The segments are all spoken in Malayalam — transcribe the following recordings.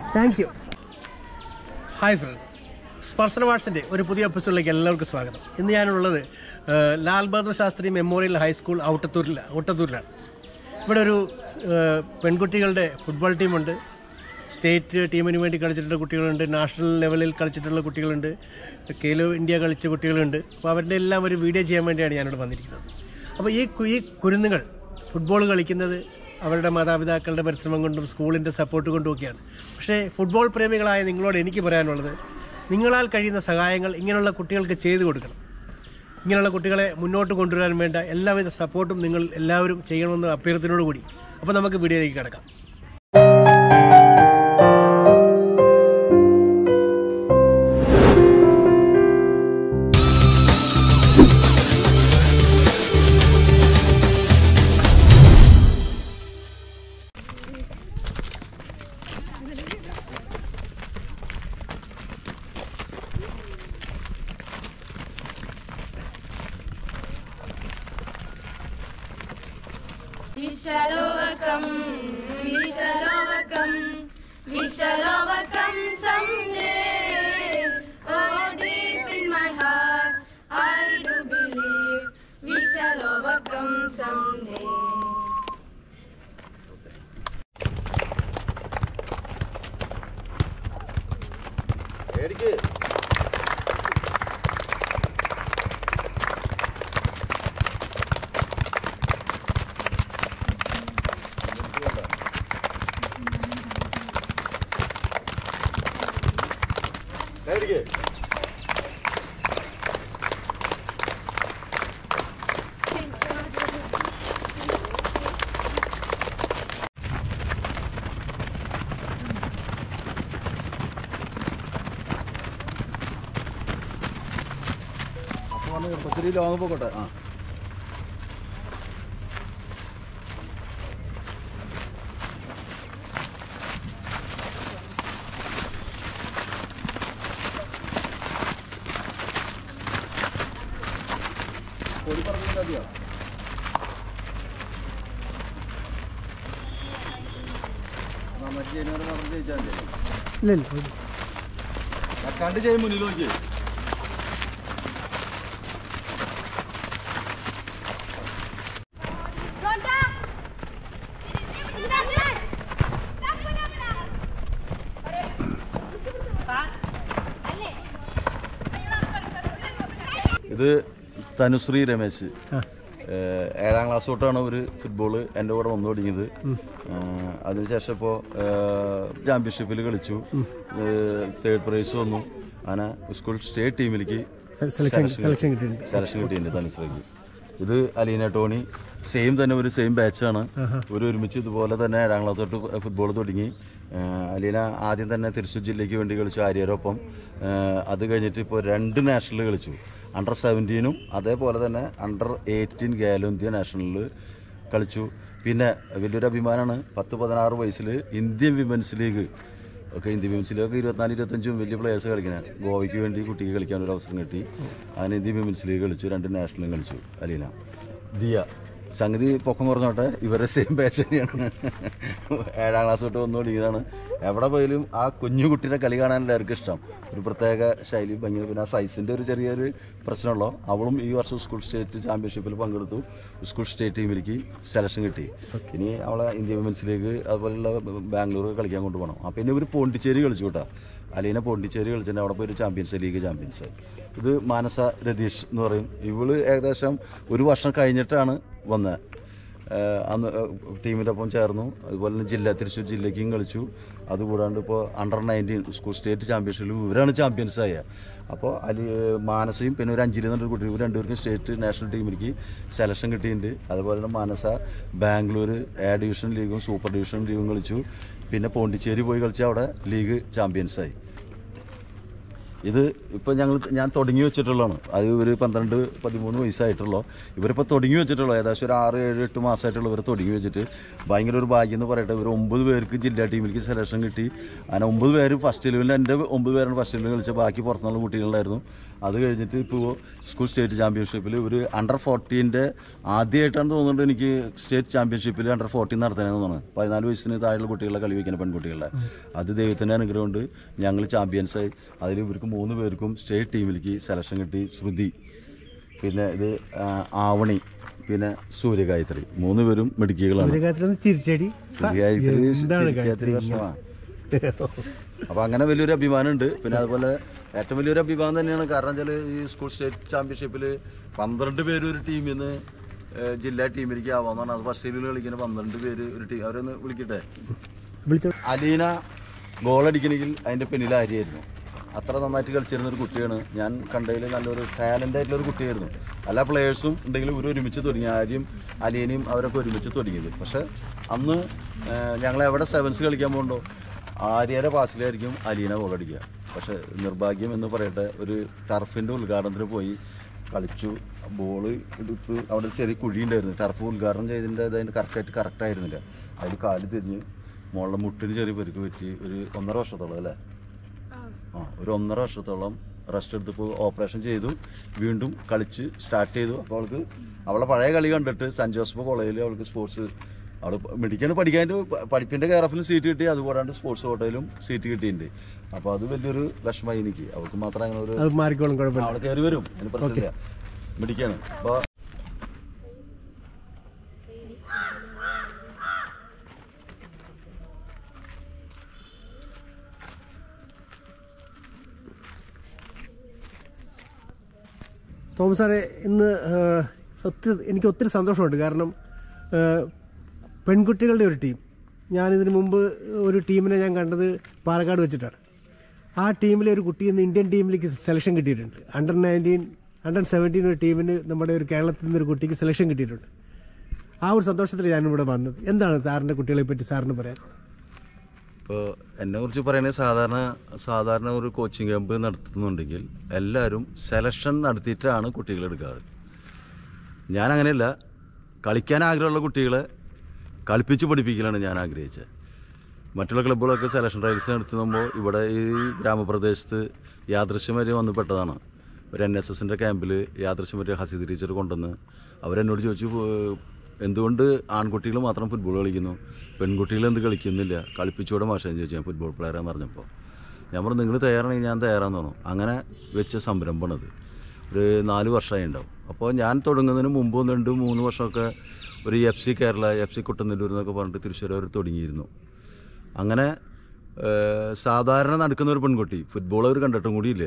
Thank you hi friends Sparshana വാട്സിൻ്റെ ഒരു പുതിയ എപ്പിസോഡിലേക്ക് എല്ലാവർക്കും സ്വാഗതം ഇന്ന് ഞാനുള്ളത് ഏഹ്, ലാൽ ബഹദൂർ ശാസ്ത്രി മെമ്മോറിയൽ ഹൈസ്കൂൾ ഔട്ടത്തൂരിൽ ഔട്ടത്തൂരിലാണ് ഇവിടെ ഒരു ഏഹ്, പെൺകുട്ടികളുടെ ഫുട്ബോൾ ടീമുണ്ട് സ്റ്റേറ്റ് ടീമിന് വേണ്ടി കളിച്ചിട്ടുള്ള കുട്ടികളുണ്ട് നാഷണൽ ലെവലിൽ കളിച്ചിട്ടുള്ള കുട്ടികളുണ്ട് കേലോ ഇന്ത്യ കളിച്ച കുട്ടികളുണ്ട് അപ്പോൾ അവരുടെ എല്ലാം ഒരു വീഡിയോ ചെയ്യാൻ വേണ്ടിയാണ് ഞാനിവിടെ വന്നിരിക്കുന്നത് അപ്പോൾ ഈ കു- ഈ കുരുന്നുകൾ ഫുട്ബോൾ കളിക്കുന്നത് അവരുടെ മാതാപിതാക്കളുടെ പരിശ്രമം കൊണ്ടും സ്കൂളിൻ്റെ സപ്പോർട്ട് കൊണ്ടും ഒക്കെയാണ് പക്ഷേ ഫുട്ബോൾ പ്രേമികളായ നിങ്ങളോട് എനിക്ക് പറയാനുള്ളത് നിങ്ങളാൽ കഴിയുന്ന സഹായങ്ങൾ ഇങ്ങനെയുള്ള കുട്ടികൾക്ക് ചെയ്തു കൊടുക്കണം ഇങ്ങനെയുള്ള കുട്ടികളെ മുന്നോട്ട് കൊണ്ടുവരാൻ വേണ്ട എല്ലാവിധ സപ്പോർട്ടും നിങ്ങൾ എല്ലാവരും ചെയ്യണമെന്ന് അഭ്യർത്ഥനയോട് കൂടി അപ്പോൾ നമുക്ക് വീഡിയോയിലേക്ക് കിടക്കാം We shall overcome, we shall overcome, we shall overcome someday. Oh, deep in my heart, I do believe we shall overcome someday. ഒത്തിരി ലോങ് പോക്കോട്ടെ ആ പൊടി പറഞ്ഞാൽ മതിയോ നന്നായിട്ട് ചെയ്യുന്നവരെ മാത്രം ജയിച്ചാൽ മതി ഇല്ല ഇല്ല കണ്ട് ചെയ്യും മുന്നിൽ നോക്കി ഇത് തനുശ്രീ രമേശ് ഏഹ് ഏഴാം ക്ലാസ് തൊട്ടാണ് ഒരു ഫുട്ബോൾ എൻ്റെ കൂടെ വന്നു തുടങ്ങിയത് ഏഹ് അതിനുശേഷം ഇപ്പോൾ ചാമ്പ്യൻഷിപ്പിൽ കളിച്ചു തേർഡ് പ്രൈസ് വന്നു അങ്ങനെ സ്കൂൾ സ്റ്റേറ്റ് ടീമിലേക്ക് സെലക്ഷൻ സെലക്ഷൻ കിട്ടിയിട്ടുണ്ട് സെലക്ഷൻ കിട്ടിയിട്ടുണ്ട് തനുശ്രീക്ക് ഇത് അലീന ടോണി സെയിം തന്നെ ഒരു സെയിം ബാച്ചാണ് ഒരു ഒരുമിച്ച് ഇതുപോലെ തന്നെ ഏഴാം ക്ലാസ് തൊട്ട് ഫുട്ബോൾ തുടങ്ങി ഏഹ് അലീന ആദ്യം തന്നെ തൃശ്ശൂർ ജില്ലയ്ക്ക് വേണ്ടി കളിച്ചു ആര്യരൊപ്പം ഏഹ് അത് കഴിഞ്ഞിട്ട് ഇപ്പോൾ രണ്ട് നാഷണൽ കളിച്ചു അണ്ടർ സെവൻറ്റീനും അതേപോലെ തന്നെ അണ്ടർ എയ്റ്റീൻ ഗാലോ ഇന്ത്യ നാഷണലിൽ കളിച്ചു പിന്നെ വലിയൊരു അഭിമാനമാണ് പത്ത് പതിനാറ് വയസ്സിൽ ഇന്ത്യൻ വിമൻസ് ലീഗ് ഒക്കെ ഇന്ത്യൻ വിമൻസ് ലീഗ് ഒക്കെ ഇരുപത്തിനാല് ഇരുപത്തഞ്ചും വലിയ പ്ലേയേഴ്സ് കളിക്കുന്നത് ഗോവയ്ക്ക് വേണ്ടി കുട്ടിക്ക് കളിക്കാൻ ഒരു അവസരം കിട്ടി അങ്ങനെ ഇന്ത്യൻ വിമൻസ് ലീഗ് കളിച്ചു രണ്ട് നാഷണലും കളിച്ചു അലീന ദിയ സംഗതി പൊക്കം കുറഞ്ഞോട്ടെ ഇവരെ സെയിം ബാച്ച് തന്നെയാണ് ഏഴാം ക്ലാസ് തൊട്ട് വന്നു തുടങ്ങിയതാണ് എവിടെ പോയാലും ആ കുഞ്ഞു കുട്ടിയുടെ കളി കാണാൻ എല്ലാവർക്കും ഇഷ്ടം ഒരു പ്രത്യേക ശൈലി ഭംഗി പിന്നെ ആ സൈസിൻ്റെ ഒരു ചെറിയൊരു പ്രശ്നമുള്ളൂ അവളും ഈ വർഷം സ്കൂൾ സ്റ്റേറ്റ് ചാമ്പ്യൻഷിപ്പിൽ പങ്കെടുത്തു സ്കൂൾ സ്റ്റേറ്റ് ടീമിലേക്ക് സെലക്ഷൻ കിട്ടി ഇനി അവളെ ഇന്ത്യ വിമൻസ് ലീഗ് അതുപോലെയുള്ള ബാംഗ്ലൂർ കളിക്കാൻ കൊണ്ടുപോകണം അപ്പോൾ ഇനി ഇവർ പോണ്ടിച്ചേരി കളിച്ചു കേട്ടോ അലീന പോണ്ടിച്ചേരി കളിച്ചിട്ട് അവിടെ പോയി ഒരു ചാമ്പ്യൻസ് ലീഗ് ചാമ്പ്യൻസ് ഇത് മാനസ രതീഷ് എന്ന് പറയും ഇവള് ഏകദേശം ഒരു വർഷം കഴിഞ്ഞിട്ടാണ് വന്നത് ഏഹ് അന്ന് ടീമിൻ്റെ ഒപ്പം ചേർന്നു അതുപോലെ തന്നെ ജില്ല തൃശ്ശൂർ ജില്ലയ്ക്കും കളിച്ചു അതുകൂടാണ്ട് ഇപ്പോൾ അണ്ടർ നയൻറ്റീൻ സ്കൂൾ സ്റ്റേറ്റ് ചാമ്പ്യൻഷിപ്പിൽ ഇവരാണ് ചാമ്പ്യൻസ് ആയ അപ്പോൾ അലി മാനസയും പിന്നെ ഒരു അഞ്ചിൽ നിന്നൊരു കുട്ടി ഇവർ രണ്ടുപേർക്കും സ്റ്റേറ്റ് നാഷണൽ ടീമിലേക്ക് സെലക്ഷൻ കിട്ടിയിട്ടുണ്ട് അതുപോലെ തന്നെ മാനസ ബാംഗ്ലൂർ എ ഡിവിഷൻ ലീഗും സൂപ്പർ ഡിവിഷൻ ലീഗും കളിച്ചു പിന്നെ പോണ്ടിച്ചേരി പോയി കളിച്ച് അവിടെ ലീഗ് ചാമ്പ്യൻസായി ഇത് ഇപ്പോൾ ഞങ്ങൾ ഞാൻ തുടങ്ങി വെച്ചിട്ടുള്ളതാണ് അത് ഒരു പന്ത്രണ്ട് പതിമൂന്ന് വയസ്സായിട്ടുള്ളൂ ഇവരിപ്പോൾ തുടങ്ങി വെച്ചിട്ടുള്ളൂ ഏകദേശം ഒരു ആറ് ഏഴ് എട്ട് മാസമായിട്ടുള്ള ഇവർ തുടങ്ങി വെച്ചിട്ട് ഭയങ്കര ഒരു ഭാഗ്യം എന്ന് പറയട്ടെ ഇവർ ഒമ്പത് പേർക്ക് ജില്ലാ ടീമിലേക്ക് സെലക്ഷൻ കിട്ടി അങ്ങനെ ഒമ്പത് പേര് ഫസ്റ്റ് ലെവലിൽ എൻ്റെ ഒമ്പത് പേരാണ് ഫസ്റ്റ് ലെവലിൽ കളിച്ച ബാക്കി പുറത്തുനിന്നുള്ള കുട്ടികളുണ്ടായിരുന്നു അത് കഴിഞ്ഞിട്ട് ഇപ്പോൾ സ്കൂൾ സ്റ്റേറ്റ് ചാമ്പ്യൻഷിപ്പിൽ ഒരു അണ്ടർ ഫോർട്ടീൻ്റെ ആദ്യമായിട്ടാണ് തോന്നുന്നുണ്ട് എനിക്ക് സ്റ്റേറ്റ് ചാമ്പ്യൻഷിപ്പിൽ അണ്ടർ ഫോർട്ടീൻ നടത്തണമെന്ന് തോന്നുന്നത് പതിനാല് വയസ്സിന് താഴെയുള്ള കുട്ടികളെ കളി വയ്ക്കുന്ന പെൺകുട്ടികളെ അത് ദൈവത്തിൻ്റെ അനുഗ്രഹം കൊണ്ട് ഞങ്ങൾ ചാമ്പ്യൻസായി അതിൽ ഇവർക്ക് മൂന്ന് പേർക്കും സ്റ്റേറ്റ് ടീമിലേക്ക് സെലക്ഷൻ കിട്ടി ശ്രുതി പിന്നെ ഇത് ആ, ആവണി പിന്നെ സൂര്യഗായത്രി മൂന്ന് പേരും മിടുക്കികളാണ് സൂര്യകാലത്തിൽ ചിരിച്ചടി സൂര്യഗായത്രി എന്താണ് ശരിക്കും വിഷമമാണ് അപ്പോൾ അങ്ങനെ വലിയൊരു അഭിമാനമുണ്ട് പിന്നെ അതുപോലെ ഏറ്റവും വലിയൊരു അഭിമാനം തന്നെയാണ് കാരണം വെച്ചാൽ ഈ സ്കൂൾ സ്റ്റേറ്റ് ചാമ്പ്യൻഷിപ്പിൽ പന്ത്രണ്ട് പേര് ഒരു ടീമിൽ നിന്ന് ഏഹ്, ജില്ലാ ടീമിലേക്ക് ആവാന്ന് പറഞ്ഞാൽ അത് ഫസ്റ്റ് ടീമിൽ കളിക്കുന്ന പന്ത്രണ്ട് പേര് ഒരു ടീം അവരൊന്ന് വിളിക്കട്ടെ വിളിച്ചോ അലീന ഗോളടിക്കണമെങ്കിൽ അതിൻ്റെ പിന്നിൽ ആര്യായിരുന്നു അത്ര നന്നായിട്ട് കളിച്ചിരുന്ന ഒരു കുട്ടിയാണ് ഞാൻ കണ്ടതിൽ നല്ലൊരു ടാലൻ്റ് ആയിട്ടുള്ള ഒരു കുട്ടിയായിരുന്നു എല്ലാ പ്ലേയേഴ്സും ഉണ്ടെങ്കിലും ഇവർ ഒരുമിച്ച് തുടങ്ങി ആര്യം അലീനയും അവരൊക്കെ ഒരുമിച്ച് തുടങ്ങിയത് പക്ഷേ അന്ന് ഏഹ്, ഞങ്ങൾ എവിടെ സെവൻസ് കളിക്കാൻ പോകുന്നുണ്ടോ ആര്യയുടെ പാസിലായിരിക്കും അലീന ഗോളടിക്കുക പക്ഷേ നിർഭാഗ്യം എന്ന് പറയട്ടെ ഒരു ടർഫിൻ്റെ ഉദ്ഘാടനത്തിന് പോയി കളിച്ചു ബോള് എടുത്ത് അവിടെ ഒരു ചെറിയ കുഴി ഉണ്ടായിരുന്നു ടർഫ് ഉദ്ഘാടനം ചെയ്തതിൻ്റെ അതിൻ്റെ കറക്റ്റായിട്ട് കറക്റ്റ് ആയിരുന്നില്ല അതിൽ കാല് തിരിഞ്ഞ് മുകളിലെ മുട്ടിന് ചെറിയ പരിക്ക് പറ്റി ഒരു ഒന്നര വർഷത്തോളം അല്ലേ ആ ഒരു ഒന്നര വർഷത്തോളം റെസ്റ്റ് എടുത്തപ്പോൾ ഓപ്പറേഷൻ ചെയ്തു വീണ്ടും കളിച്ച് സ്റ്റാർട്ട് ചെയ്തു അപ്പോൾ അവൾക്ക് അവളെ പഴയ കളി കണ്ടിട്ട് സെൻറ്റ് ജോസഫ് കോളേജിൽ അവൾക്ക് സ്പോർട്സ് അവൾ മെഡിക്കൽ പഠിക്കാൻ്റെ പഠിപ്പിൻ്റെ കെയർ ഓഫിലും സീറ്റ് കിട്ടി അതുകൂടാണ്ട് സ്പോർട്സ് കോട്ടയിലും സീറ്റ് കിട്ടിയിട്ടുണ്ട് അപ്പോൾ അത് വലിയൊരു വിഷമമായി എനിക്ക് അവൾക്ക് മാത്രം അങ്ങനെ ഒരു അത് മാറിക്കോളും കുഴപ്പമില്ല അവിടെ കയറി വരും അതിന് പ്രശ്നമില്ല മെഡിക്കാണ് അപ്പോൾ തോമസ് സാറേ ഇന്ന് ഏഹ്, സത്യ എനിക്ക് ഒത്തിരി സന്തോഷമുണ്ട് കാരണം ഏഹ്, പെൺകുട്ടികളുടെ ഒരു ടീം ഞാനിതിന് മുമ്പ് ഒരു ടീമിനെ ഞാൻ കണ്ടത് പാലക്കാട് വെച്ചിട്ടാണ് ആ ടീമിലെ ഒരു കുട്ടി ഇന്ന് ഇന്ത്യൻ ടീമിലേക്ക് സെലക്ഷൻ കിട്ടിയിട്ടുണ്ട് അണ്ടർ നയൻറ്റീൻ അണ്ടർ സെവൻറ്റീൻ ഒരു ടീമിന് നമ്മുടെ ഒരു കേരളത്തിൽ നിന്ന് ഒരു കുട്ടിക്ക് സെലക്ഷൻ കിട്ടിയിട്ടുണ്ട് ആ ഒരു സന്തോഷത്തിൽ ഞാനിവിടെ വന്നത് എന്താണ് സാറിൻ്റെ കുട്ടികളെ പറ്റി സാറിന് പറയാൻ ഇപ്പോൾ എന്നെ കുറിച്ച് പറയുന്നത് സാധാരണ സാധാരണ ഒരു കോച്ചിങ് ക്യാമ്പ് നടത്തുന്നുണ്ടെങ്കിൽ എല്ലാവരും സെലക്ഷൻ നടത്തിയിട്ടാണ് കുട്ടികളെ എടുക്കാറ് ഞാൻ അങ്ങനെയല്ല കളിക്കാൻ ആഗ്രഹമുള്ള കുട്ടികളെ കളിപ്പിച്ച് പഠിപ്പിക്കലാണ് ഞാൻ ആഗ്രഹിച്ചത് മറ്റുള്ള ക്ലബ്ബുകളൊക്കെ സെലക്ഷൻ ട്രയൽസ് നടത്തുമ്പോൾ ഇവിടെ ഈ ഗ്രാമപ്രദേശത്ത് യാദൃശ്യമാരി വന്ന് പെട്ടതാണ് ഒരു എൻ എസ് എസിൻ്റെ ക്യാമ്പിൽ യാദൃശ്യമാരി ഹസീദ് ടീച്ചർ കൊണ്ടുവന്ന് അവരെന്നോട് ചോദിച്ചു "ഏഹ്, എന്തുകൊണ്ട് ആൺകുട്ടികൾ മാത്രം ഫുട്ബോൾ കളിക്കുന്നു പെൺകുട്ടികൾ എന്ത് കളിക്കുന്നില്ല കളിപ്പിച്ചൂടെ മാഷെന്ന് ചോദിച്ചു ഞാൻ ഫുട്ബോൾ പ്ലെയറാന്ന് പറഞ്ഞപ്പോൾ ഞാൻ പറഞ്ഞു നിങ്ങൾ തയ്യാറാണെങ്കിൽ ഞാൻ തയ്യാറാന്ന് പറഞ്ഞു അങ്ങനെ വെച്ച സംരംഭമാണത് ഒരു നാല് വർഷമായി ഉണ്ടാവും അപ്പോൾ ഞാൻ തുടങ്ങുന്നതിന് മുമ്പ് ഒന്ന് രണ്ട് മൂന്ന് വർഷമൊക്കെ ഒരു F C Kerala F C Kuttanellur എന്നൊക്കെ പറഞ്ഞിട്ട് തൃശ്ശൂർ അവർ തുടങ്ങിയിരുന്നു അങ്ങനെ ഏഹ്, സാധാരണ നടക്കുന്ന ഒരു പെൺകുട്ടി ഫുട്ബോൾ അവർ കണ്ടിട്ടും കൂടിയില്ല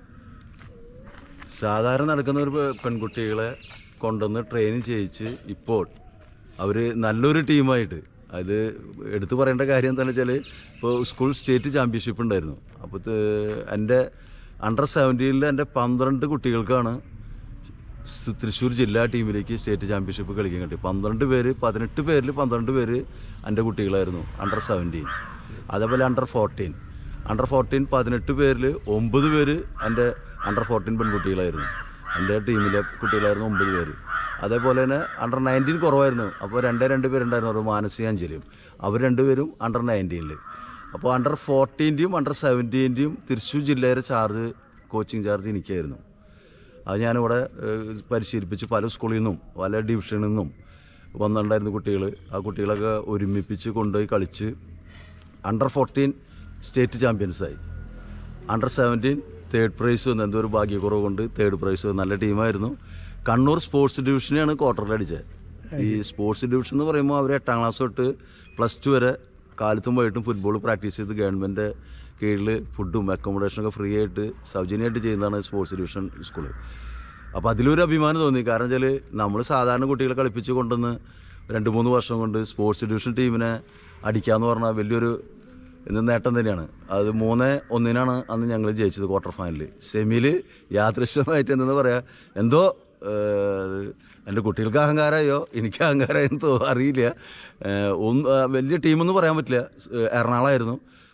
സാധാരണ നടക്കുന്ന ഒരു പെ- പെൺകുട്ടികളെ കൊണ്ടുവന്ന് ട്രെയിനിങ് ചെയ്യിച്ച് ഇപ്പോൾ അവർ നല്ലൊരു ടീമായിട്ട് അത് എടുത്തു പറയേണ്ട കാര്യം എന്താണെന്ന് വെച്ചാൽ ഇപ്പോൾ സ്കൂൾ സ്റ്റേറ്റ് ചാമ്പ്യൻഷിപ്പ് ഉണ്ടായിരുന്നു അപ്പോൾ എൻ്റെ അണ്ടർ സെവൻറ്റീനിൽ എൻ്റെ പന്ത്രണ്ട് കുട്ടികൾക്കാണ് സ് തൃശ്ശൂർ ജില്ലാ ടീമിലേക്ക് സ്റ്റേറ്റ് ചാമ്പ്യൻഷിപ്പ് കളിക്കാൻ കിട്ടി പന്ത്രണ്ട് പേര് പതിനെട്ട് പേരിൽ പന്ത്രണ്ട് പേര് എൻ്റെ കുട്ടികളായിരുന്നു അണ്ടർ സെവൻറ്റീൻ അതേപോലെ അണ്ടർ ഫോർട്ടീൻ അണ്ടർ ഫോർട്ടീൻ പതിനെട്ട് പേരിൽ ഒമ്പത് പേര് എൻ്റെ അണ്ടർ ഫോർട്ടീൻ പെൺകുട്ടികളായിരുന്നു എൻ്റെ ടീമിലെ കുട്ടികളായിരുന്നു ഒമ്പത് പേര് അതേപോലെ തന്നെ അണ്ടർ നയൻറ്റീൻ കുറവായിരുന്നു അപ്പോൾ രണ്ടേ രണ്ട് പേരുണ്ടായിരുന്നു ഒരു മാനസിക അഞ്ജലിയും അവർ രണ്ടുപേരും അണ്ടർ നയൻറ്റീനിൽ അപ്പോൾ അണ്ടർ ഫോർട്ടീൻ്റെയും അണ്ടർ സെവൻറ്റീൻ്റെയും തൃശ്ശൂർ ജില്ലയിലെ ചാർജ് കോച്ചിങ് ചാർജ് എനിക്കായിരുന്നു അത് ഞാനിവിടെ ഏഹ്, പരിശീലിപ്പിച്ച് പല സ്കൂളിൽ നിന്നും പല ഡിവിഷനിൽ നിന്നും വന്നിട്ടുണ്ടായിരുന്ന കുട്ടികൾ ആ കുട്ടികളൊക്കെ ഒരുമിപ്പിച്ച് കൊണ്ടുപോയി കളിച്ച് അണ്ടർ ഫോർട്ടീൻ സ്റ്റേറ്റ് ചാമ്പ്യൻസായി അണ്ടർ സെവൻറ്റീൻ തേർഡ് പ്രൈസ് വന്നു എന്തോ ഒരു ഭാഗ്യക്കുറവ് കൊണ്ട് തേർഡ് പ്രൈസ് വന്നു. നല്ല ടീമായിരുന്നു കണ്ണൂർ സ്പോർട്സ് ഡിവിഷനെയാണ് ക്വാർട്ടറിൽ അടിച്ചത് ഈ സ്പോർട്സ് ഡിവിഷൻ എന്ന് പറയുമ്പോൾ അവർ എട്ടാം ക്ലാസ് തൊട്ട് പ്ലസ് ടു വരെ കാലത്തും വൈകിട്ടും ഫുട്ബോൾ പ്രാക്ടീസ് ചെയ്ത് ഗവൺമെൻറ് കീഴിൽ ഫുഡും അക്കോമഡേഷനൊക്കെ ഫ്രീ ആയിട്ട് സൗജന്യമായിട്ട് ചെയ്യുന്നതാണ് സ്പോർട്സ് ഡിവിഷൻ സ്കൂൾ അപ്പോൾ അതിലൊരു അഭിമാനം തോന്നി കാരണം വെച്ചാൽ നമ്മൾ സാധാരണ കുട്ടികളെ കളിപ്പിച്ച് കൊണ്ടുവന്ന് രണ്ട് മൂന്ന് വർഷം കൊണ്ട് സ്പോർട്സ് ഡിവിഷൻ ടീമിനെ അടിക്കാന്ന് പറഞ്ഞാൽ വലിയൊരു ഇന്ന് നേട്ടം തന്നെയാണ് അത് മൂന്ന് ഒന്നിനാണ് അന്ന് ഞങ്ങൾ ജയിച്ചത് ക്വാർട്ടർ ഫൈനലിൽ സെമിയിൽ യാദൃശ്യമായിട്ട് എന്തെന്ന് പറയാ എന്തോ ഏഹ്, എൻ്റെ കുട്ടികൾക്ക് അഹങ്കാരമായോ എനിക്ക് അഹങ്കാരമായോ എന്തോ അറിയില്ല ഏഹ്, ഒന്ന് ആ, വലിയ ടീമൊന്നും പറയാൻ പറ്റില്ല ഏഹ്, എറണാകുളമായിരുന്നു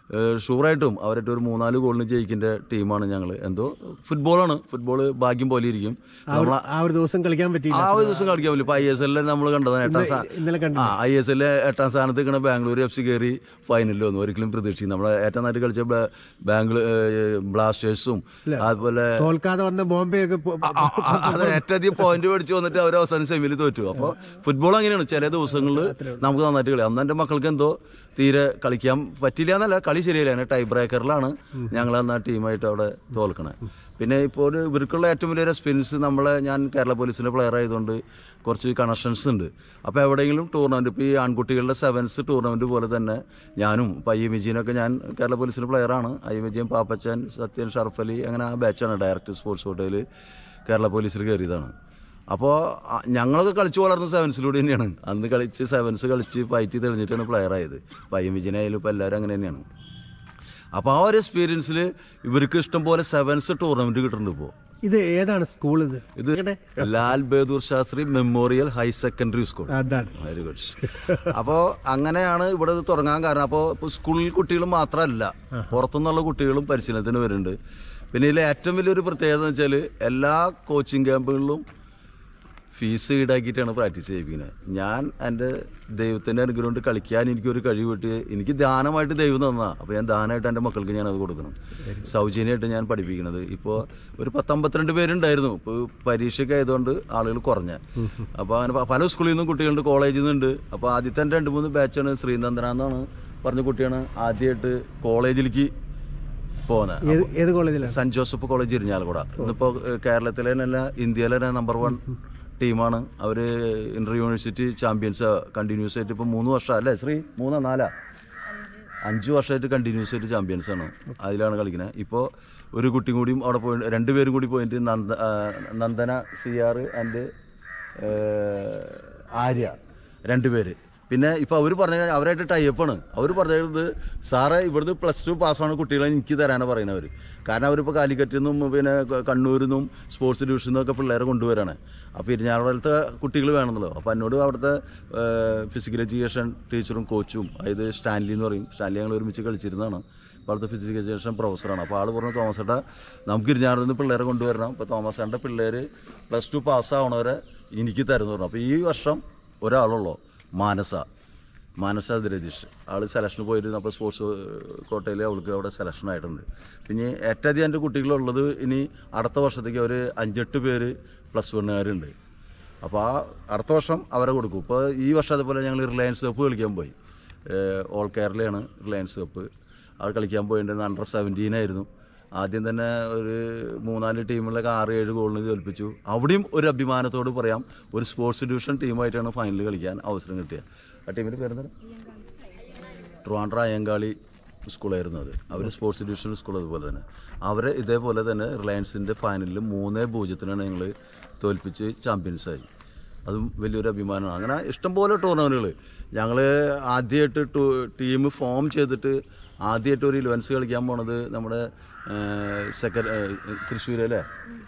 ഷൂറായിട്ടും അവരായിട്ട് ഒരു മൂന്നാല് ഗോളിന് ജയിക്കേണ്ട ടീമാണ് ഞങ്ങൾ എന്തോ ഫുട്ബോളാണ് ഫുട്ബോൾ ഭാഗ്യം പോലെ ഇരിക്കും നമ്മൾ ആ ഒരു ദിവസം കളിക്കാൻ പറ്റിയില്ല ആ ഒരു ദിവസം കളിക്കാൻ പറ്റില്ല ഇപ്പൊ ഐ എസ് എല്ലിൽ നമ്മൾ കണ്ടതാണ് എട്ടാം സ്ഥാ- ഇന്നലെ കണ്ടു ആ ഐ എസ് എല്ലിലെ എട്ടാം സ്ഥാനത്ത് നിൽക്കുന്ന ബാംഗ്ലൂർ എഫ് സി കയറി ഫൈനലിൽ വന്നു ഒരിക്കലും പ്രതീക്ഷിക്കും നമ്മളെ ഏറ്റവും നന്നായിട്ട് കളിച്ച ബാംഗ്ലൂർ ബ്ലാസ്റ്റേഴ്സും അതുപോലെ തോൽക്കാതെ വന്ന ബോംബെ ഒക്കെ പോ- ആ, ആ, അത് ഏറ്റവും അധികം പോയിന്റ് മേടിച്ച് വന്നിട്ട് അവർ അവസാനം സെമിയിൽ തോറ്റു അപ്പോൾ ഫുട്ബോൾ അങ്ങനെയാണ് ചില ദിവസങ്ങളിൽ നമുക്ക് നന്നായിട്ട് കളി അന്ന് എൻ്റെ മക്കൾക്ക് എന്തോ തീരെ കളിക്കാൻ പറ്റില്ല എന്നല്ല കളി ശരിയല്ല ടൈ ബ്രേക്കറിലാണ് ഞങ്ങൾ അന്ന് ആ ടീമായിട്ട് അവിടെ തോൽക്കണേ പിന്നെ ഇപ്പോൾ ഒരു ഇവർക്കുള്ള ഏറ്റവും വലിയൊരു എക്സ്പീരിയൻസ് നമ്മളെ ഞാൻ കേരള പോലീസിൻ്റെ പ്ലെയർ ആയതുകൊണ്ട് കുറച്ച് കണക്ഷൻസ് ഉണ്ട് അപ്പോൾ എവിടെയെങ്കിലും ടൂർണമെൻറ്റ് ഇപ്പോൾ ഈ ആൺകുട്ടികളുടെ സെവൻസ് ടൂർണമെൻറ്റ് പോലെ തന്നെ ഞാനും ഇപ്പോൾ ഐ എം വിജയനൊക്കെ ഞാൻ കേരള പോലീസിൻ്റെ പ്ലെയറാണ് ഐ എം വിജയൻ പാപ്പച്ചൻ സത്യൻ ഷറഫ് അലി അങ്ങനെ ആ ബാച്ചാണ് ഡയറക്ടർ സ്പോർട്സ് കോട്ടയിൽ കേരള പോലീസിൽ കയറിയതാണ് അപ്പോൾ ഞങ്ങളൊക്കെ കളിച്ചു വളർന്ന സെവൻസിലൂടെ തന്നെയാണ് അന്ന് കളിച്ച് സെവൻസ് കളിച്ച് ഫൈറ്റ് തെളിഞ്ഞിട്ടാണ് പ്ലെയർ ആയത് അപ്പോൾ ഐ എം വിജയനായാലും ഇപ്പോൾ എല്ലാവരും അങ്ങനെ തന്നെയാണ് അപ്പോൾ ആ ഒരു എക്സ്പീരിയൻസിൽ ഇവർക്ക് ഇഷ്ടം പോലെ സെവൻസ് ടൂർണമെൻറ്റ് കിട്ടുന്നുണ്ട് ഇപ്പോൾ ഇത് ഏതാണ് സ്കൂൾ ഇത് ഇത് Lal Bahadur Shastri memorial higher secondary school അതാണ് വെരി ഗുഡ് അപ്പോൾ അങ്ങനെയാണ് ഇവിടെ ഇത് തുടങ്ങാൻ കാരണം അപ്പോൾ സ്കൂളിൽ കുട്ടികൾ മാത്രമല്ല പുറത്തുനിന്നുള്ള കുട്ടികളും പരിശീലനത്തിന് വരുന്നുണ്ട് പിന്നെ ഇതിൽ ഏറ്റവും വലിയൊരു പ്രത്യേകത എന്ന് വെച്ചാൽ എല്ലാ കോച്ചിങ് ക്യാമ്പുകളിലും ഫീസ് ഈടാക്കിയിട്ടാണ് പ്രാക്ടീസ് ചെയ്യിപ്പിക്കുന്നത് ഞാൻ എൻ്റെ ദൈവത്തിൻ്റെ അനുഗ്രഹം കൊണ്ട് കളിക്കാൻ എനിക്കൊരു കഴിവ് കിട്ടി എനിക്ക് ദാനമായിട്ട് ദൈവം തന്നാ അപ്പോൾ ഞാൻ ദാനമായിട്ട് എൻ്റെ മക്കൾക്ക് ഞാൻ അത് കൊടുക്കണം സൗജന്യമായിട്ട് ഞാൻ പഠിപ്പിക്കുന്നത് ഇപ്പോൾ ഒരു പത്തമ്പത്തിരണ്ട് പേരുണ്ടായിരുന്നു ഇപ്പോൾ പരീക്ഷയ്ക്ക് ആയതുകൊണ്ട് ആളുകൾ കുറഞ്ഞ അപ്പോൾ അങ്ങനെ പ- പല സ്കൂളിൽ നിന്നും കുട്ടികളുണ്ട് കോളേജിൽ നിന്നുണ്ട് അപ്പോൾ ആദ്യത്തെ എൻ്റെ രണ്ട് മൂന്ന് ബാച്ചാണ് ശ്രീനന്ദന എന്നാണ് പറഞ്ഞ കുട്ടിയാണ് ആദ്യമായിട്ട് കോളേജിലേക്ക് പോകുന്നത് ഏത് ഏത് കോളേജിലാണ് സെന്റ് ജോസഫ് കോളേജ് ഇരിഞ്ഞാലക്കുട ഇന്നിപ്പോൾ കേരളത്തിലെ തന്നെ ഇന്ത്യയിലെ തന്നെ നമ്പർ വൺ ടീമാണ് അവർ ഇന്റർ യൂണിവേഴ്സിറ്റി ചാമ്പ്യൻസ് കണ്ടിന്യൂസ് ആയിട്ട് ഇപ്പോൾ മൂന്ന് വർഷം അല്ലേ ശ്രീ മൂന്നോ നാലാ അഞ്ച് വർഷമായിട്ട് കണ്ടിന്യൂസ് ആയിട്ട് ചാമ്പ്യൻസ് ആണ് അതിലാണ് കളിക്കുന്നത് ഇപ്പോൾ ഒരു കുട്ടി കൂടിയും അവിടെ പോയി രണ്ടുപേരും കൂടി പോയിട്ട് നന്ദ ആ, Nandana C R and Arya രണ്ടുപേര് പിന്നെ ഇപ്പോൾ അവർ പറഞ്ഞ അവരായിട്ട് ടൈപ്പാണ് അവർ പറഞ്ഞത് സാറേ ഇവിടുന്ന് പ്ലസ് ടു പാസ്സാണ് കുട്ടികളെ എനിക്ക് തരാനാണ് പറയുന്നത് അവർ കാരണം അവരിപ്പോൾ കാലിക്കറ്റിൽ നിന്നും പിന്നെ ക- കണ്ണൂരിൽ നിന്നും സ്പോർട്സ് ഡിവിഷനിൽ നിന്നൊക്കെ പിള്ളേരെ കൊണ്ടുവരാണ് അപ്പോൾ ഇരിഞ്ഞാലത്തെ കുട്ടികൾ വേണമെന്നല്ലോ അപ്പോൾ എന്നോട് അവിടുത്തെ ഫിസിക്കൽ എഡ്യൂക്കേഷൻ ടീച്ചറും കോച്ചും അതായത് സ്റ്റാൻലി എന്ന് പറയും സ്റ്റാൻലി ഞങ്ങൾ ഒരുമിച്ച് കളിച്ചിരുന്നതാണ് അപ്പോൾ അവിടുത്തെ ഫിസിക്കൽ എഡ്യൂക്കേഷൻ പ്രൊഫസറാണ് അപ്പോൾ ആൾ പറഞ്ഞു തോമസ് ഏട്ടാ നമുക്ക് ഇരിഞ്ഞാറിൽ നിന്ന് പിള്ളേരെ കൊണ്ടുവരണം അപ്പോൾ തോമസ് ഏട്ടൻ്റെ പിള്ളേർ പ്ലസ് ടു പാസ്സാവണവരെ എനിക്ക് തരുന്നു പറഞ്ഞു അപ്പോൾ ഈ വർഷം ഒരാളുള്ളൂ മാനസ മാനസ രതീഷ് ആൾ സെലക്ഷന് പോയിരുന്നു അപ്പോൾ സ്പോർട്സ് കോട്ടയിൽ അവൾക്ക് അവിടെ സെലക്ഷൻ ആയിട്ടുണ്ട് പിന്നെ ഏറ്റവും അധികം എൻ്റെ കുട്ടികളുള്ളത് ഇനി അടുത്ത വർഷത്തേക്ക് അവർ അഞ്ചെട്ട് പേര് പ്ലസ് വണ്ണുകാരുണ്ട് അപ്പോൾ ആ അടുത്ത വർഷം അവരെ കൊടുക്കും ഇപ്പോൾ ഈ വർഷം അതുപോലെ ഞങ്ങൾ റിലയൻസ് കപ്പ് കളിക്കാൻ പോയി ഏഹ് ഓൾ കേരളയാണ് റിലയൻസ് കപ്പ് അത് കളിക്കാൻ പോയിട്ടുണ്ട് അണ്ടർ സെവൻറ്റീൻ ആയിരുന്നു ആദ്യം തന്നെ ഒരു മൂന്നാല് ടീമുകളിലൊക്കെ ആറ് ഏഴ് ഗോളിന് തോൽപ്പിച്ചു അവിടെയും ഒരു അഭിമാനത്തോട് പറയാം ഒരു സ്പോർട്സ് ഡിവിഷൻ ടീമായിട്ടാണ് ഫൈനൽ കളിക്കാൻ അവസരം കിട്ടിയത് ആ ടീമിൻ്റെ പേരെന്താ ട്രിവാൻഡ്ര അയ്യങ്കാളി സ്കൂളായിരുന്നു അത് അവർ സ്പോർട്സ് ഡിവിഷൻ സ്കൂൾ അതുപോലെ തന്നെ അവരെ ഇതേപോലെ തന്നെ റിലയൻസിൻ്റെ ഫൈനലിൽ മൂന്നേ പൂജ്യത്തിനാണ് ഞങ്ങൾ തോൽപ്പിച്ച് ചാമ്പ്യൻസായി അതും വലിയൊരു അഭിമാനമാണ് അങ്ങനെ ഇഷ്ടംപോലെ ടൂർണമെൻറ്റുകൾ ഞങ്ങൾ ആദ്യമായിട്ട് ടൂ ടീം ഫോം ചെയ്തിട്ട് ആദ്യമായിട്ട് ഒരു ഇലവൻസ് കളിക്കാൻ പോണത് നമ്മുടെ സെക്ര തൃശ്ശൂരല്ലേ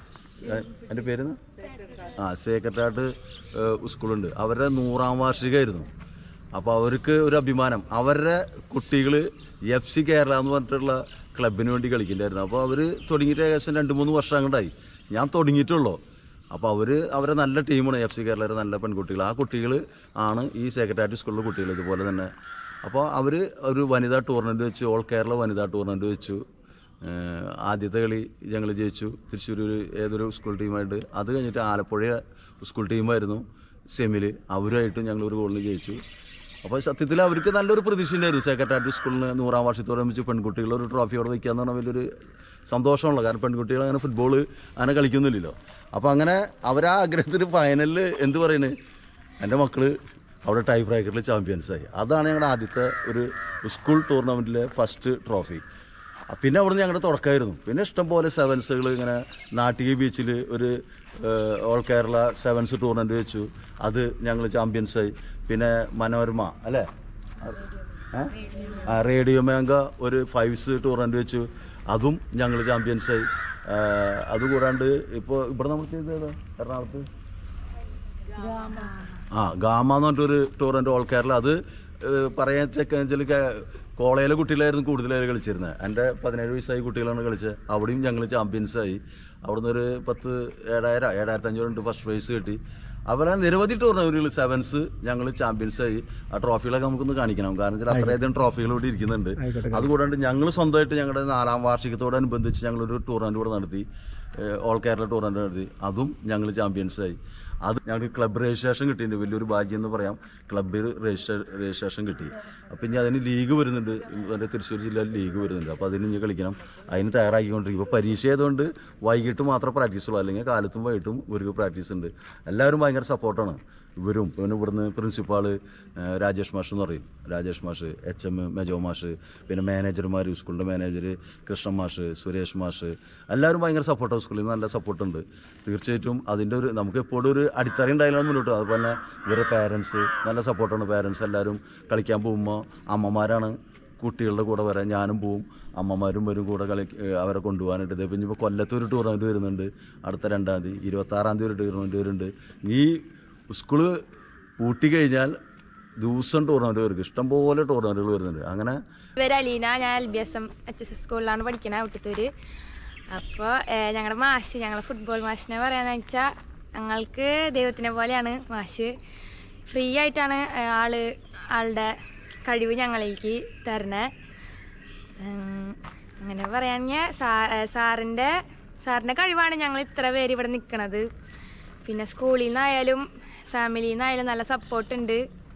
എൻ്റെ പേരെന്ന് ആ സേക്രട്ടായിട്ട് സ്കൂളുണ്ട് അവരുടെ നൂറാം വാർഷികമായിരുന്നു അപ്പോൾ അവർക്ക് ഒരു അഭിമാനം അവരുടെ കുട്ടികൾ എഫ് സി കേരള എന്ന് പറഞ്ഞിട്ടുള്ള ക്ലബിന് വേണ്ടി കളിക്കണ്ടായിരുന്നു അപ്പോൾ അവർ തുടങ്ങിയിട്ട് ഏകദേശം രണ്ട് മൂന്ന് വർഷം അങ്ങോട്ടായി ഞാൻ തുടങ്ങിയിട്ടുള്ളൂ അപ്പോൾ അവർ അവരെ നല്ല ടീമാണ് എഫ് സി കേരളയുടെ നല്ല പെൺകുട്ടികൾ ആ കുട്ടികൾ ആണ് ഈ സെക്രട്ടേറിയറ്റ് സ്കൂളിലെ കുട്ടികൾ ഇതുപോലെ തന്നെ അപ്പോൾ അവർ ഒരു വനിതാ ടൂർണമെൻറ്റ് വെച്ചു ഓൾ കേരള വനിതാ ടൂർണമെൻറ്റ് വെച്ചു ഏഹ് ആദ്യത്തെ കളി ഞങ്ങൾ ജയിച്ചു തൃശ്ശൂർ ഒരു ഏതൊരു സ്കൂൾ ടീമായിട്ട് അത് കഴിഞ്ഞിട്ട് ആലപ്പുഴ സ്കൂൾ ടീമായിരുന്നു സെമിൽ അവരുമായിട്ടും ഞങ്ങൾ ഒരു ഗോളിന് ജയിച്ചു അപ്പോൾ സത്യത്തിൽ അവർക്ക് നല്ലൊരു പ്രതീക്ഷ ഉണ്ടായിരുന്നു സെക്രട്ടേറിയറ്റ് സ്കൂളിന് നൂറാം വർഷത്തോടനുബന്ധിച്ച് പെൺകുട്ടികൾ ഒരു ട്രോഫി അവിടെ വയ്ക്കുക എന്ന് പറഞ്ഞാൽ വലിയൊരു സന്തോഷമുള്ള കാരണം പെൺകുട്ടികൾ അങ്ങനെ ഫുട്ബോൾ അങ്ങനെ കളിക്കുന്നില്ലല്ലോ അപ്പോൾ അങ്ങനെ അവരാ ആഗ്രഹത്തിന് ഫൈനലിൽ എന്ത് പറയുന്നത് എൻ്റെ മക്കൾ അവിടെ ടൈ ബ്രേക്കറിൽ ചാമ്പ്യൻസായി അതാണ് ഞങ്ങളുടെ ആദ്യത്തെ ഒരു സ്കൂൾ ടൂർണമെൻറ്റിലെ ഫസ്റ്റ് ട്രോഫി ആ, പിന്നെ അവിടുന്ന് ഞങ്ങളുടെ തുടക്കമായിരുന്നു പിന്നെ ഇഷ്ടംപോലെ സെവൻസുകൾ ഇങ്ങനെ നാട്ടിക ബീച്ചിൽ ഒരു ഏഹ്, ഓൾ കേരള സെവൻസ് ടൂർണമെൻറ്റ് വെച്ചു അത് ഞങ്ങൾ ചാമ്പ്യൻസായി പിന്നെ മനോരമ അല്ലേ ഏ? ആ റേഡിയോ മേങ്ക ഒരു ഫൈവ്സ് ടൂർണമെൻറ്റ് വെച്ചു അതും ഞങ്ങൾ ചാമ്പ്യൻസായി അതുകൂടാണ്ട് ഇപ്പോൾ ഇവിടെ നമ്മൾ ചെയ്തത് എറണാകുളത്ത് ആ ഗാമ എന്ന് പറഞ്ഞിട്ടൊരു ടൂർണമെൻറ്റ് ഓൾ കേരള അത് ഏഹ്, പറയാൻ വെച്ചാൽ കോളേജിലെ കുട്ടികളായിരുന്നു കൂടുതലായി കളിച്ചിരുന്നത് എൻ്റെ പതിനേഴ് വയസ്സായ കുട്ടികളാണ് കളിച്ചത് അവിടെയും ഞങ്ങൾ ചാമ്പ്യൻസായി അവിടുന്ന് ഒരു പത്ത് ഏഴായിരം ഏഴായിരത്തി അഞ്ഞൂറ് ഫസ്റ്റ് പ്രൈസ് കിട്ടി അതുപോലെ നിരവധി ടൂർണമെന്റുകൾ സെവൻസ് ഞങ്ങൾ ചാമ്പ്യൻസായി ആ ട്രോഫികളൊക്കെ നമുക്കൊന്ന് കാണിക്കണം കാരണം വെച്ചാൽ അത്രയധികം ട്രോഫികൾ ഇവിടെ ഇരിക്കുന്നുണ്ട് അതുകൂടാണ്ട് ഞങ്ങൾ സ്വന്തമായിട്ട് ഞങ്ങളുടെ നാലാം വാർഷികത്തോടനുബന്ധിച്ച് ഞങ്ങളൊരു ടൂർണമെന്റ് കൂടെ നടത്തി ഏഹ് ഓൾ കേരള ടൂർണമെന്റ് നടത്തി അതും ഞങ്ങൾ ചാമ്പ്യൻസായി അത് ഞങ്ങൾക്ക് ക്ലബ് രജിസ്ട്രേഷൻ കിട്ടിയിട്ടുണ്ട് വലിയൊരു ഭാഗ്യം എന്ന് പറയാം ക്ലബ്ബിൽ രജിസ്ട്രേ രജിസ്ട്രേഷൻ കിട്ടി അപ്പം ഇനി അതിന് ലീഗ് വരുന്നുണ്ട് എൻ്റെ തൃശ്ശൂർ ജില്ലയിൽ ലീഗ് വരുന്നുണ്ട് അപ്പോൾ അതിന് ഇനി കളിക്കണം അതിന് തയ്യാറാക്കിക്കൊണ്ടിരിക്കും ഇപ്പോൾ പരീക്ഷ ആയതുകൊണ്ട് വൈകിട്ട് മാത്രമേ പ്രാക്ടീസ് ഉള്ളൂ അല്ലെങ്കിൽ കാലത്തും വൈകിട്ടും ഇവർക്ക് പ്രാക്ടീസ് ഉണ്ട് എല്ലാവരും ഭയങ്കര സപ്പോർട്ടാണ് ഇവരും പിന്നെ ഇവിടുന്ന് പ്രിൻസിപ്പാള് ഏഹ് രാജേഷ് മാഷ് എന്ന് പറയും രാജേഷ് മാഷ് എച്ച് എം മെജോ മാഷ് പിന്നെ മാനേജർമാർ സ്കൂളിൻ്റെ മാനേജർ കൃഷ്ണൻ മാഷ് സുരേഷ് മാഷ് എല്ലാവരും ഭയങ്കര സപ്പോർട്ടാണ് സ്കൂളിൽ നിന്ന് നല്ല സപ്പോർട്ടുണ്ട് തീർച്ചയായിട്ടും അതിൻ്റെ ഒരു നമുക്ക് എപ്പോഴും ഒരു അടിത്തറ ഉണ്ടായാലും മുന്നോട്ട് അതുപോലെ തന്നെ ഇവരുടെ പാരൻസ് നല്ല സപ്പോർട്ടാണ് പാരൻസ് എല്ലാവരും കളിക്കാൻ പോകുമ്പോൾ അമ്മമാരാണ് കുട്ടികളുടെ കൂടെ വരാൻ ഞാനും പോവും അമ്മമാരും വരും കൂടെ കളി ഏഹ് അവരെ കൊണ്ടുപോകാനായിട്ട് ഇതേ ഇനിയിപ്പോൾ കൊല്ലത്ത് ഒരു ടൂർണമെൻറ്റ് വരുന്നുണ്ട് അടുത്ത രണ്ടാം തീയതി ഇരുപത്താറാം തീയതി ഒരു ടൂർണമെൻറ്റ് വരുന്നുണ്ട് ഈ സ്കൂള് പൂട്ടിക്കഴിഞ്ഞാൽ ദിവസം ടൂർണമെൻറ്റ് വരും ഇഷ്ടംപോലെ ടൂർണമെൻറ്റുകൾ വരുന്നുണ്ട് അങ്ങനെ ഇവര് അലീന ഞാൻ L B S M H S S സ്കൂളിലാണ് പഠിക്കണത് ഔട്ടത്തൂര് അപ്പോൾ ഞങ്ങളുടെ മാഷ് ഞങ്ങളുടെ ഫുട്ബോൾ മാഷിനെ പറയാന്ന് വെച്ചാൽ ഞങ്ങൾക്ക് ദൈവത്തിനെ പോലെയാണ് മാഷ് ഫ്രീ ആയിട്ടാണ് ഏ, ആള് ആളുടെ കഴിവ് ഞങ്ങളിലേക്ക് തരണേ ഉം, അങ്ങനെ പറയാണെങ്കിൽ സാ ഏ, സാറിൻ്റെ സാറിൻ്റെ കഴിവാണ് ഞങ്ങൾ ഇത്ര പേര് ഇവിടെ നിൽക്കണത് പിന്നെ സ്കൂളിൽ നിന്നായാലും ഫാമിലിയിൽ നിന്നായാലും നല്ല സപ്പോർട്ടുണ്ട്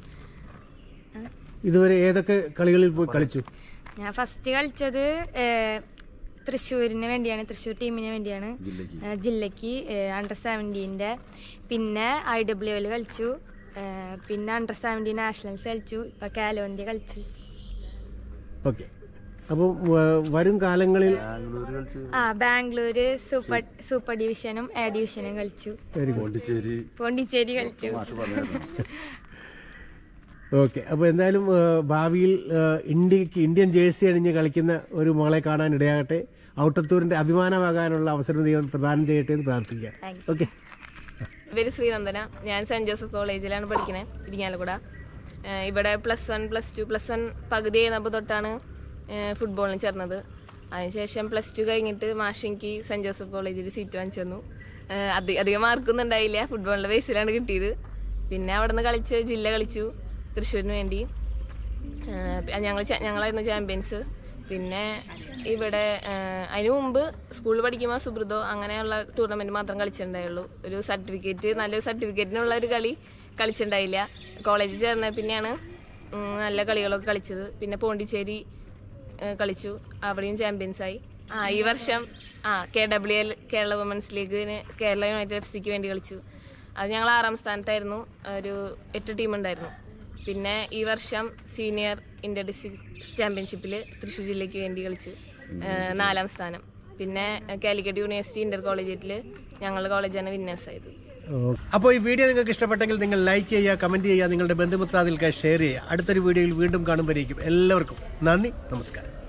ഇതുവരെ ഏതൊക്കെ കളികളിൽ പോയി കളിച്ചു ഞാൻ ഫസ്റ്റ് കളിച്ചത് ഏഹ്, തൃശ്ശൂരിന് വേണ്ടിയാണ് തൃശ്ശൂർ ടീമിന് വേണ്ടിയാണ് ഏഹ്, ജില്ലയ്ക്ക് അണ്ടർ സെവൻറ്റീൻ്റെ പിന്നെ ഐ ഡബ്ല്യു എൽ കളിച്ചു ഏഹ്, പിന്നെ അണ്ടർ സെവൻറ്റീൻ നാഷണൽസ് കളിച്ചു ഇപ്പം കാലോന്ത്യ കളിച്ചു ഓക്കെ അപ്പോൾ വരും കാലങ്ങളിൽ ആ ബാംഗ്ലൂര് സൂപ്പർ സൂപ്പർ ഡിവിഷനും എ ഡിവിഷനും കളിച്ചു വെരി ഗുഡ് പോണ്ടിച്ചേരി പോണ്ടിച്ചേരി കളിച്ചു മാഷ് പറഞ്ഞായിരുന്നു ഓക്കെ അപ്പോൾ എന്തായാലും ആ, ഭാവിയിൽ ആ, ഇന്ത്യക്ക് ഇന്ത്യൻ ജേഴ്സി അണിഞ്ഞ് കളിക്കുന്ന ഒരു മോളെ കാണാൻ ഇടയാകട്ടെ ഔട്ടത്തൂരിന്റെ അഭിമാനമാകാനുള്ള അവസരം ദൈവം പ്രദാനം ചെയ്യട്ടെ എന്ന് പ്രാർത്ഥിക്കാം Thank ഓക്കെ പേര് ശ്രീനന്ദന ഞാൻ സെൻറ് ജോസഫ് കോളേജിലാണ് പഠിക്കുന്നത് ഇരിങ്ങാലക്കുട ഏഹ് ഇവിടെ plus one plus two plus one പകുതി കഴിഞ്ഞപ്പോൾ തൊട്ടാണ് ഏഹ് ഫുട്ബോളിന് ചേർന്നത് അതിനുശേഷം പ്ലസ് ടു കഴിഞ്ഞിട്ട് മാഷിക്ക് സെൻറ് ജോസഫ് കോളേജിൽ സീറ്റ് വാങ്ങിച്ചു തന്നു ഏഹ് അധി- അധികം മാർക്കൊന്നും ഉണ്ടായില്ല ഫുട്ബോളിൻ്റെ ബേസിലാണ് കിട്ടിയത് പിന്നെ അവിടെ നിന്ന് കളിച്ച് ജില്ല കളിച്ചു തൃശ്ശൂരിന് വേണ്ടി ഏഹ് ഞങ്ങൾ ചാ- ഞങ്ങളായിരുന്നു ചാമ്പ്യൻസ് പിന്നെ ഇവിടെ ഏഹ് അതിന് മുമ്പ് സ്കൂളിൽ പഠിക്കുമ്പോൾ സുബ്രതോ അങ്ങനെയുള്ള ടൂർണമെന്റ് മാത്രം കളിച്ചിട്ടുണ്ടായുള്ളൂ ഒരു സർട്ടിഫിക്കറ്റ് നല്ലൊരു സർട്ടിഫിക്കറ്റിനുള്ള ഒരു കളി കളിച്ചിട്ടുണ്ടായില്ല കോളേജിൽ ചേർന്ന പിന്നെയാണ് ഉം, നല്ല കളികളൊക്കെ കളിച്ചത് പിന്നെ പോണ്ടിച്ചേരി ഏഹ് കളിച്ചു അവിടെയും ചാമ്പ്യൻസായി ആ ഈ വർഷം ആ K W L Kerala women's ലീഗിന് കേരള യുണൈറ്റഡ് എഫ് സിക്ക് വേണ്ടി കളിച്ചു അത് ഞങ്ങൾ ആറാം സ്ഥാനത്തായിരുന്നു ഒരു എട്ട് ടീം ഉണ്ടായിരുന്നു പിന്നെ ഈ വർഷം സീനിയർ ഇന്ത്യ ഡിസ്ട്രിക്ട് ചാമ്പ്യൻഷിപ്പിൽ തൃശ്ശൂർ ജില്ലയ്ക്ക് വേണ്ടി കളിച്ചു ഏഹ് നാലാം സ്ഥാനം പിന്നെ കാലിക്കറ്റ് യൂണിവേഴ്സിറ്റി ഇന്റർ കോളേജിയറ്റിൽ ഞങ്ങളുടെ കോളേജാണ് വിന്നേഴ്സ് ആയത് അപ്പോൾ ഈ വീഡിയോ നിങ്ങൾക്ക് ഇഷ്ടപ്പെട്ടെങ്കിൽ നിങ്ങൾ ലൈക്ക് ചെയ്യുക കമന്റ് ചെയ്യുക നിങ്ങളുടെ ബന്ധുമിത്രാദികൾക്ക് ഷെയർ ചെയ്യുക അടുത്തൊരു വീഡിയോയിൽ വീണ്ടും കാണുമ്പോഴേക്കും എല്ലാവർക്കും നന്ദി നമസ്കാരം